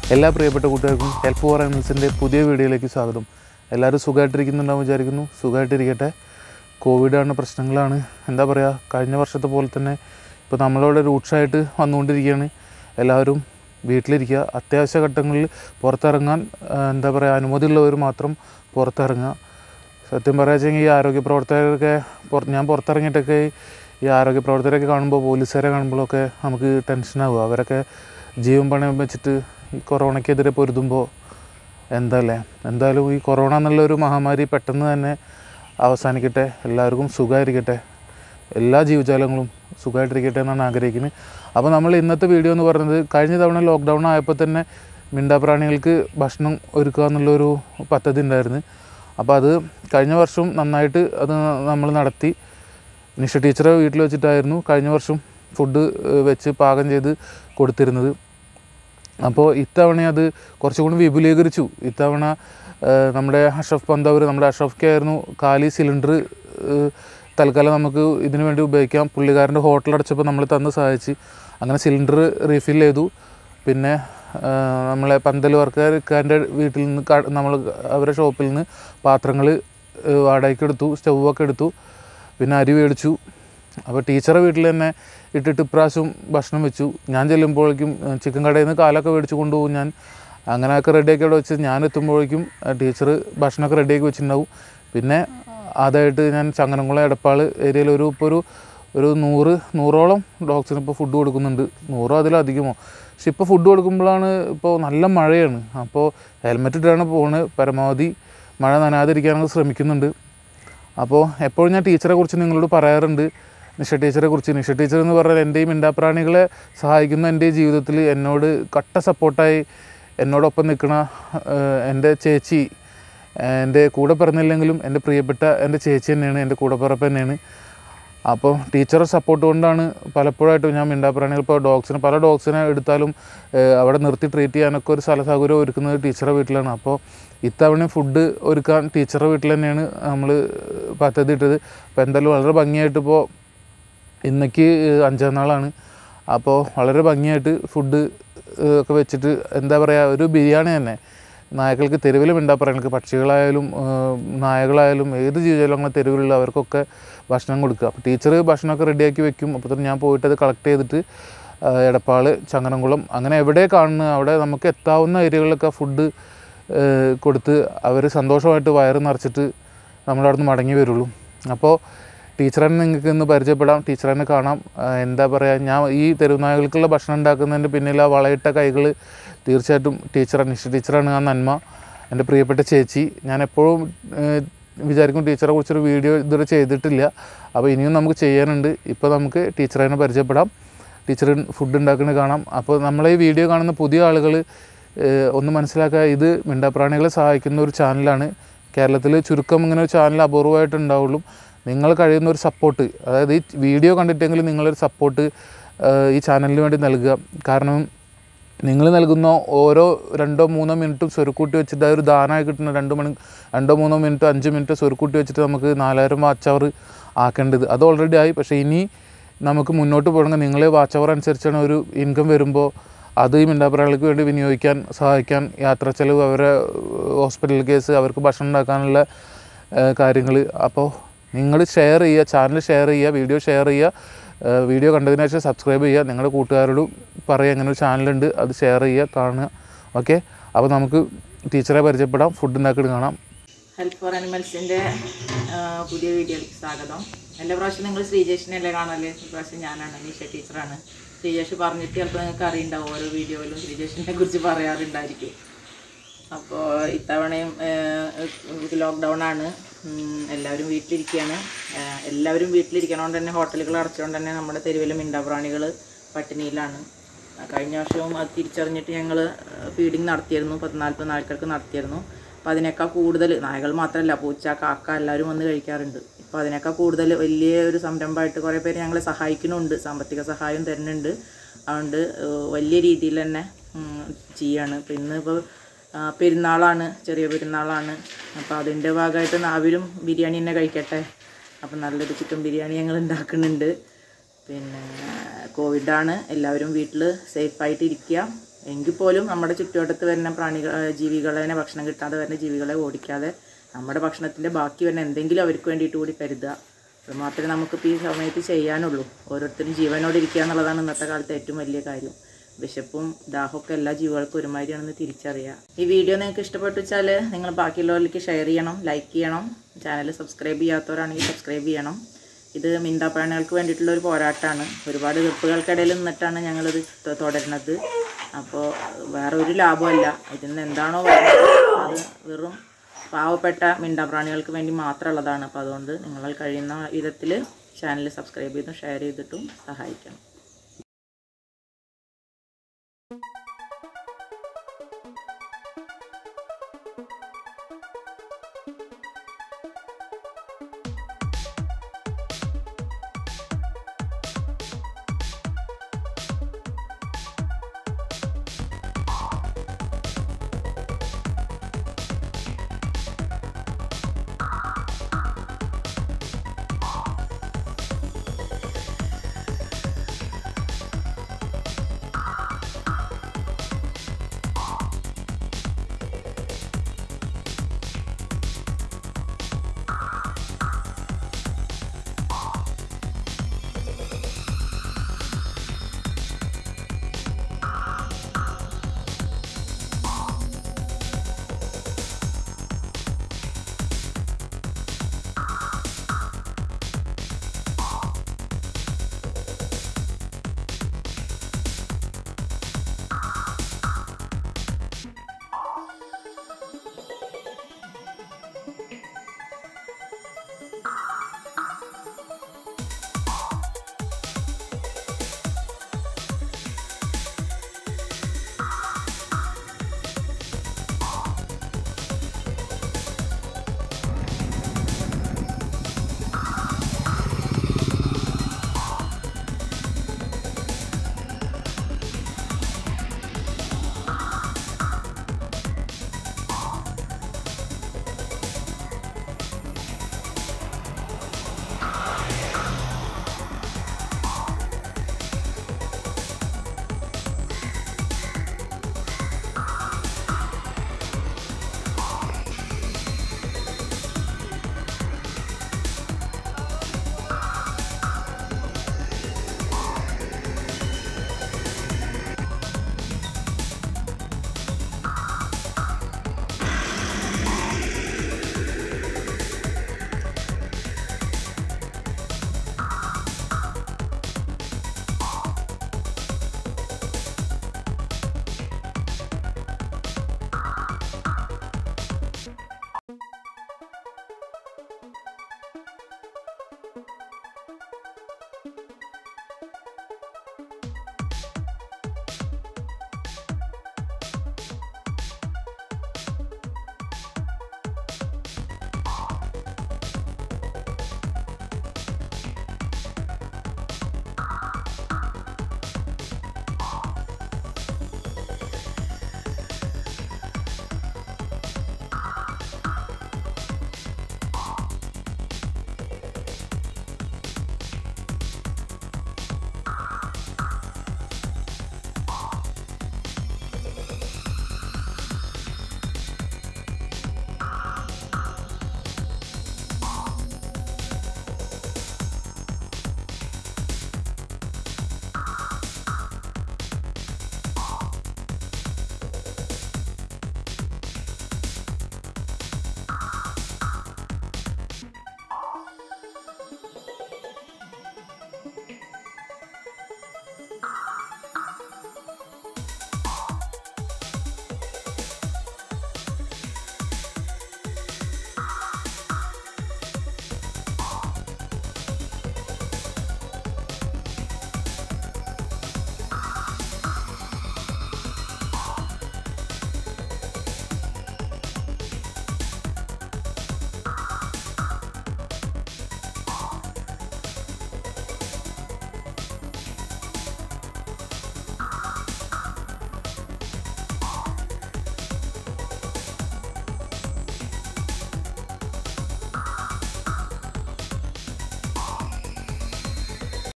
എല്ലാ പ്രിയപ്പെട്ട കൂട്ടുകാർക്കും ഹെൽപ്പ് ഫോർ ആനിമൽസിൻ്റെ പുതിയ വീഡിയോയിലേക്ക് സ്വാഗതം എല്ലാവരും സുഖമായിട്ടിരിക്കുന്നുണ്ടാവും വിചാരിക്കുന്നു സുഖമായിട്ടിരിക്കട്ടെ കോവിഡാണ് പ്രശ്നങ്ങളാണ് എന്താ പറയുക കഴിഞ്ഞ വർഷത്തെ പോലെ തന്നെ ഇപ്പോൾ നമ്മളിവിടെ രൂക്ഷമായിട്ട് വന്നുകൊണ്ടിരിക്കുകയാണ് എല്ലാവരും വീട്ടിലിരിക്കുക അത്യാവശ്യ ഘട്ടങ്ങളിൽ പുറത്തിറങ്ങാൻ ആ, എന്താ പറയുക അനുമതിയുള്ളവർ മാത്രം പുറത്തിറങ്ങുക സത്യം പറയുകയെങ്കിൽ ഈ ആരോഗ്യ പ്രവർത്തകരൊക്കെ പുറ- ഞാൻ പുറത്തിറങ്ങിയിട്ടൊക്കെ ഈ ആരോഗ്യ പ്രവർത്തകരൊക്കെ കാണുമ്പോൾ പോലീസുകാരെ കാണുമ്പോഴൊക്കെ നമുക്ക് ടെൻഷനാവുക അവരൊക്കെ ജീവൻ പണയം വെച്ചിട്ട് ഈ കൊറോണയ്ക്കെതിരെ പൊരുതുമ്പോൾ എന്തല്ലേ എന്തായാലും ഈ കൊറോണ എന്നുള്ളൊരു മഹാമാരി പെട്ടെന്ന് തന്നെ അവസാനിക്കട്ടെ എല്ലാവർക്കും സുഖമായിരിക്കട്ടെ എല്ലാ ജീവജാലങ്ങളും സുഖമായിട്ടിരിക്കട്ടെ എന്നാണ് ആഗ്രഹിക്കുന്നത് അപ്പോൾ നമ്മൾ ഇന്നത്തെ വീഡിയോ എന്ന് പറയുന്നത് കഴിഞ്ഞ തവണ ലോക്ക്ഡൗൺ ആയപ്പോൾ തന്നെ മിണ്ടാപ്രാണികൾക്ക് ഭക്ഷണം ഒരുക്കുക എന്നുള്ളൊരു പദ്ധതി ഉണ്ടായിരുന്നു അപ്പോൾ അത് കഴിഞ്ഞ വർഷം നന്നായിട്ട് അത് നമ്മൾ നടത്തി നിഷ ടീച്ചറെ വീട്ടിൽ വെച്ചിട്ടായിരുന്നു കഴിഞ്ഞ വർഷം ഫുഡ് വെച്ച് പാകം ചെയ്ത് കൊടുത്തിരുന്നത് അപ്പോൾ ഇത്തവണ അത് കുറച്ചും കൂടി വിപുലീകരിച്ചു ഇത്തവണ ആ, നമ്മുടെ അഷഫ് പന്തവർ നമ്മുടെ അഷഫ് കെ ആയിരുന്നു കാലി സിലിണ്ടർ തൽക്കാലം നമുക്ക് ഇതിനു വേണ്ടി ഉപയോഗിക്കാം പുള്ളിക്കാരൻ്റെ ഹോട്ടൽ അടച്ചപ്പോൾ നമ്മൾ തന്ന് സഹായിച്ച് അങ്ങനെ സിലിണ്ടർ റീഫിൽ ചെയ്തു പിന്നെ ആ, നമ്മളെ പന്തൽ വർക്കാർക്കാരുടെ വീട്ടിൽ നിന്ന് ക- നമ്മൾ അവരുടെ ഷോപ്പിൽ നിന്ന് പാത്രങ്ങൾ വാടകയ്ക്ക് എടുത്തു സ്റ്റൗവൊക്കെ എടുത്തു പിന്നെ അരി മേടിച്ചു അപ്പോൾ ടീച്ചറെ വീട്ടിൽ തന്നെ ഇട്ടിട്ട് ഇപ്രാവശ്യം ഭക്ഷണം വെച്ചു ഞാൻ ചെല്ലുമ്പോഴേക്കും ചിക്കൻ കടയിൽ നിന്ന് കാലൊക്കെ മേടിച്ച് കൊണ്ടുപോകും ഞാൻ അങ്ങനെയൊക്കെ റെഡിയാക്കി അവിടെ വെച്ച് ഞാൻ എത്തുമ്പോഴേക്കും ടീച്ചർ ഭക്ഷണമൊക്കെ റെഡിയാക്കി വെച്ചിട്ടുണ്ടാവും പിന്നെ അതായിട്ട് ഞാൻ ചങ്ങനംകുളം എടപ്പാൾ ഏരിയയിൽ ഒരു ഇപ്പോൾ ഒരു ഒരു നൂറ് നൂറോളം ഡോഗ്സിന് ഇപ്പോൾ ഫുഡ് കൊടുക്കുന്നുണ്ട് നൂറോ അതിലധികമോ പക്ഷെ ഇപ്പോൾ ഫുഡ് കൊടുക്കുമ്പോഴാണ് ഇപ്പോൾ നല്ല മഴയാണ് അപ്പോൾ ഹെൽമെറ്റ് ഇട്ടാണ് പോകുന്നത് പരമാവധി മഴ നനയാതിരിക്കാനൊക്കെ ശ്രമിക്കുന്നുണ്ട് അപ്പോൾ എപ്പോഴും ഞാൻ ടീച്ചറെ കുറിച്ച് നിങ്ങളോട് പറയാറുണ്ട് നിഷ ടീച്ചറെ കുറിച്ച് നിഷ ടീച്ചർ എന്ന് പറഞ്ഞാൽ എൻ്റെ ഈ മിണ്ടാപ്രാണികളെ സഹായിക്കുന്ന എൻ്റെ ഈ ജീവിതത്തിൽ എന്നോട് കട്ട സപ്പോർട്ടായി എന്നോടൊപ്പം നിൽക്കുന്ന ഏഹ്, എൻ്റെ ചേച്ചി എൻ്റെ കൂടെ പിറന്നില്ലെങ്കിലും എൻ്റെ പ്രിയപ്പെട്ട എൻ്റെ ചേച്ചി തന്നെയാണ് എൻ്റെ കൂടെപ്പിറപ്പ് തന്നെയാണ് അപ്പോൾ ടീച്ചറെ സപ്പോർട്ട് കൊണ്ടാണ് പലപ്പോഴായിട്ടും ഞാൻ മിണ്ടാപ്രാണികൾ ഇപ്പോൾ ഡോഗ്സിനെ പല ഡോഗ്സിനെ എടുത്താലും ഏഹ്, അവിടെ നിർത്തി ട്രീറ്റ് ചെയ്യാനൊക്കെ ഒരു സ്ഥല സൗകര്യം ഒരുക്കുന്നത് ടീച്ചറെ വീട്ടിലാണ് അപ്പോൾ ഇത്തവണ ഫുഡ് ഒരുക്കാൻ ടീച്ചറെ വീട്ടിൽ തന്നെയാണ് നമ്മൾ പദ്ധതി ഇട്ടത് അപ്പോൾ എന്തായാലും വളരെ ഭംഗിയായിട്ട് ഇപ്പോൾ ഇന്നേക്ക് അഞ്ചാം നാളാണ് അപ്പോൾ വളരെ ഭംഗിയായിട്ട് ഫുഡ് ഒക്കെ വെച്ചിട്ട് എന്താ പറയുക ഒരു ബിരിയാണി തന്നെ നായകൾക്ക് തെരുവിലും ഉണ്ടാപ്പറയാൾക്ക് പക്ഷികളായാലും ഏഹ്, നായകളായാലും ഏത് ജീവജാലങ്ങളും തെരുവിലുള്ള അവർക്കൊക്കെ ഭക്ഷണം കൊടുക്കുക അപ്പോൾ ടീച്ചർ ഭക്ഷണമൊക്കെ റെഡിയാക്കി വെക്കും അപ്പോൾ തന്നെ ഞാൻ പോയിട്ട് അത് കളക്ട് ചെയ്തിട്ട് ഏഹ്, എടപ്പാൾ ചങ്ങനംകുളം അങ്ങനെ എവിടെ കാണുന്ന അവിടെ നമുക്ക് എത്താവുന്ന ഏരിയകളിലൊക്കെ ഫുഡ് കൊടുത്ത് അവർ സന്തോഷമായിട്ട് വയറ് നിറച്ചിട്ട് നമ്മളവിടെ നിന്ന് മടങ്ങി വരുള്ളൂ അപ്പോൾ ടീച്ചറിനെ നിങ്ങൾക്ക് ഇന്ന് പരിചയപ്പെടാം ടീച്ചറിനെ കാണാം ആ, എന്താ പറയുക ഞാൻ ഈ തെരുവുനായകൾക്കുള്ള ഭക്ഷണം ഉണ്ടാക്കുന്നതിൻ്റെ പിന്നിൽ ആ വളയിട്ട കൈകൾ തീർച്ചയായിട്ടും ടീച്ചറാണ് നിഷ ടീച്ചറാണ് ആ നന്മ എൻ്റെ പ്രിയപ്പെട്ട ചേച്ചി ഞാൻ എപ്പോഴും ഏഹ്, വിചാരിക്കും ടീച്ചറെ കുറിച്ചൊരു വീഡിയോ ഇതുവരെ ചെയ്തിട്ടില്ല അപ്പോൾ ഇനിയും നമുക്ക് ചെയ്യാനുണ്ട് ഇപ്പോൾ നമുക്ക് ടീച്ചറിനെ പരിചയപ്പെടാം ടീച്ചർ ഫുഡ് ഉണ്ടാക്കുന്നത് കാണാം അപ്പോൾ നമ്മളെ ഈ വീഡിയോ കാണുന്ന പുതിയ ആളുകൾ ഒന്ന് മനസ്സിലാക്കുക ഇത് മിണ്ടാപ്രാണികളെ സഹായിക്കുന്ന ഒരു ചാനലാണ് കേരളത്തിൽ ചുരുക്കം ഇങ്ങനെ ഒരു ചാനൽ അപൂർവമായിട്ട് ഉണ്ടാവുള്ളൂ നിങ്ങൾ കഴിയുന്ന ഒരു സപ്പോർട്ട് അതായത് ഈ വീഡിയോ കണ്ടിട്ടെങ്കിലും നിങ്ങളൊരു സപ്പോർട്ട് ഈ ചാനലിന് വേണ്ടി നൽകുക കാരണം നിങ്ങൾ നൽകുന്ന ഓരോ രണ്ടോ മൂന്നോ മിനിറ്റും സ്വരുക്കൂട്ടി വെച്ചിട്ട് ആ ഒരു ദാനമായി കിട്ടുന്ന രണ്ട് മണി രണ്ടോ മൂന്നോ മിനിറ്റോ അഞ്ച് മിനിറ്റോ സ്വരുക്കൂട്ടി വെച്ചിട്ട് നമുക്ക് നാലായിരം വാച്ച് അവർ ആക്കേണ്ടത് അത് ഓൾറെഡി ആയി പക്ഷേ ഇനി നമുക്ക് മുന്നോട്ട് പോകണമെങ്കിൽ നിങ്ങളെ വാച്ച് അവർ അനുസരിച്ചാണ് ഒരു ഇൻകം വരുമ്പോൾ അത് ഈ മിണ്ടാപ്രാണികൾക്ക് വേണ്ടി വിനിയോഗിക്കാൻ സഹായിക്കാൻ യാത്രാ ചെലവ് അവരെ ഹോസ്പിറ്റൽ കേസ് അവർക്ക് ഭക്ഷണം ഉണ്ടാക്കാനുള്ള കാര്യങ്ങൾ അപ്പോൾ നിങ്ങൾ ഷെയർ ചെയ്യുക ചാനൽ ഷെയർ ചെയ്യുക വീഡിയോ ഷെയർ ചെയ്യുക ഏഹ് വീഡിയോ കണ്ടതിന് ശേഷം സബ്സ്ക്രൈബ് ചെയ്യുക നിങ്ങളുടെ കൂട്ടുകാരോട് പറയുക അങ്ങനെ ഒരു ചാനലുണ്ട് അത് ഷെയർ ചെയ്യുക കാണുക ഓക്കെ അപ്പോൾ നമുക്ക് ടീച്ചറെ പരിചയപ്പെടാം ഫുഡ് ഉണ്ടാക്കിയിട്ട് കാണാം ഹെൽപ്പ് ഫോർ അനിമൽസിൻ്റെ പുതിയ വീഡിയോയിലേക്ക് സ്വാഗതം എല്ലാ പ്രാവശ്യം നിങ്ങൾ ശ്രീജേഷിനല്ലേ കാണല്ലേ ഇപ്രാവശ്യം ഞാനാണ് നിഷ ടീച്ചറാണ് ശ്രീജേഷ് പറഞ്ഞിട്ട് ചിലപ്പോൾ നിങ്ങൾക്ക് അറിയുണ്ടാവും ഓരോ വീഡിയോയിലും ശ്രീജേഷിനെ കുറിച്ച് പറയാറുണ്ടായിരിക്കും അപ്പോൾ ഇത്തവണയും ലോക്ക്ഡൗൺ ആണ് ഉം, എല്ലാവരും വീട്ടിലിരിക്കുകയാണ് ആ, എല്ലാവരും വീട്ടിലിരിക്കണോണ്ട് തന്നെ ഹോട്ടലുകൾ അടച്ചുകൊണ്ട് തന്നെ നമ്മുടെ തെരുവിലെ മിണ്ടാപ്രാണികൾ പട്ടിണിയിലാണ് ആ, കഴിഞ്ഞ വർഷവും അത് തിരിച്ചറിഞ്ഞിട്ട് ഞങ്ങൾ ഫീഡിങ് നടത്തിയിരുന്നു പത്ത് നാൽപ്പത് നായ്ക്കൾക്ക് നടത്തിയിരുന്നു അപ്പോൾ അതിനേക്കാൾ കൂടുതൽ നായകൾ മാത്രമല്ല പൂച്ച കാക്ക എല്ലാവരും വന്ന് കഴിക്കാറുണ്ട് ഇപ്പോൾ അതിനേക്കാൾ കൂടുതൽ വലിയ ഒരു സംരംഭമായിട്ട് കുറേ പേര് ഞങ്ങളെ സഹായിക്കുന്നുണ്ട് സാമ്പത്തിക സഹായം തരുന്നുണ്ട് അതുകൊണ്ട് ഏഹ്, വലിയ രീതിയിൽ തന്നെ ഉം, ചെയ്യാണ് ഇപ്പോൾ ഇന്നിപ്പോൾ ആ, പെരുന്നാളാണ് ചെറിയ പെരുന്നാളാണ് അപ്പോൾ അതിൻ്റെ ഭാഗമായിട്ട് അവരും ബിരിയാണി തന്നെ കഴിക്കട്ടെ അപ്പം നല്ലൊരു ചിക്കൻ ബിരിയാണി ഞങ്ങൾ ഉണ്ടാക്കുന്നുണ്ട് പിന്നെ കോവിഡാണ് എല്ലാവരും വീട്ടിൽ സേഫായിട്ട് ഇരിക്കുക എങ്കിൽ പോലും നമ്മുടെ ചുറ്റുവട്ടത്ത് വരുന്ന പ്രാണികൾ ആ, ജീവികളെ ഭക്ഷണം കിട്ടാതെ വരുന്ന ജീവികളെ ഓടിക്കാതെ നമ്മുടെ ഭക്ഷണത്തിൻ്റെ ബാക്കി വരുന്ന എന്തെങ്കിലും അവർക്ക് വേണ്ടിയിട്ട് കൂടി കരുതുക അത് മാത്രമേ നമുക്കിപ്പോൾ ഈ സമയത്ത് ചെയ്യാനുള്ളൂ ഓരോരുത്തരും ജീവനോട് ഇരിക്കുക എന്നുള്ളതാണ് ഇന്നത്തെ കാലത്തെ ഏറ്റവും വലിയ കാര്യം വിശപ്പും ദാഹമൊക്കെ എല്ലാ ജീവികൾക്കും ഒരുമാതിരിയാണെന്ന് തിരിച്ചറിയുക ഈ വീഡിയോ നിങ്ങൾക്ക് ഇഷ്ടപ്പെട്ടു വെച്ചാൽ നിങ്ങൾ ബാക്കിയുള്ളവരിലേക്ക് ഷെയർ ചെയ്യണം ലൈക്ക് ചെയ്യണം ചാനൽ സബ്സ്ക്രൈബ് ചെയ്യാത്തവരാണെങ്കിൽ സബ്സ്ക്രൈബ് ചെയ്യണം ഇത് മിണ്ടാപ്രാണികൾക്ക് വേണ്ടിയിട്ടുള്ള ഒരു പോരാട്ടമാണ് ഒരുപാട് എതിർപ്പുകൾക്കിടയിൽ നിന്നിട്ടാണ് ഞങ്ങളിത് ത- തുടരുന്നത് അപ്പോൾ വേറെ ഒരു ലാഭമല്ല ഇതിൽ നിന്ന് എന്താണോ വരുന്നത് അത് വെറും പാവപ്പെട്ട മിണ്ടാപ്രാണികൾക്ക് വേണ്ടി മാത്രമുള്ളതാണ് അപ്പോൾ അതുകൊണ്ട് നിങ്ങൾ കഴിയുന്ന വിധത്തിൽ ചാനൽ സബ്സ്ക്രൈബ് ചെയ്തും ഷെയർ ചെയ്തിട്ടും സഹായിക്കണം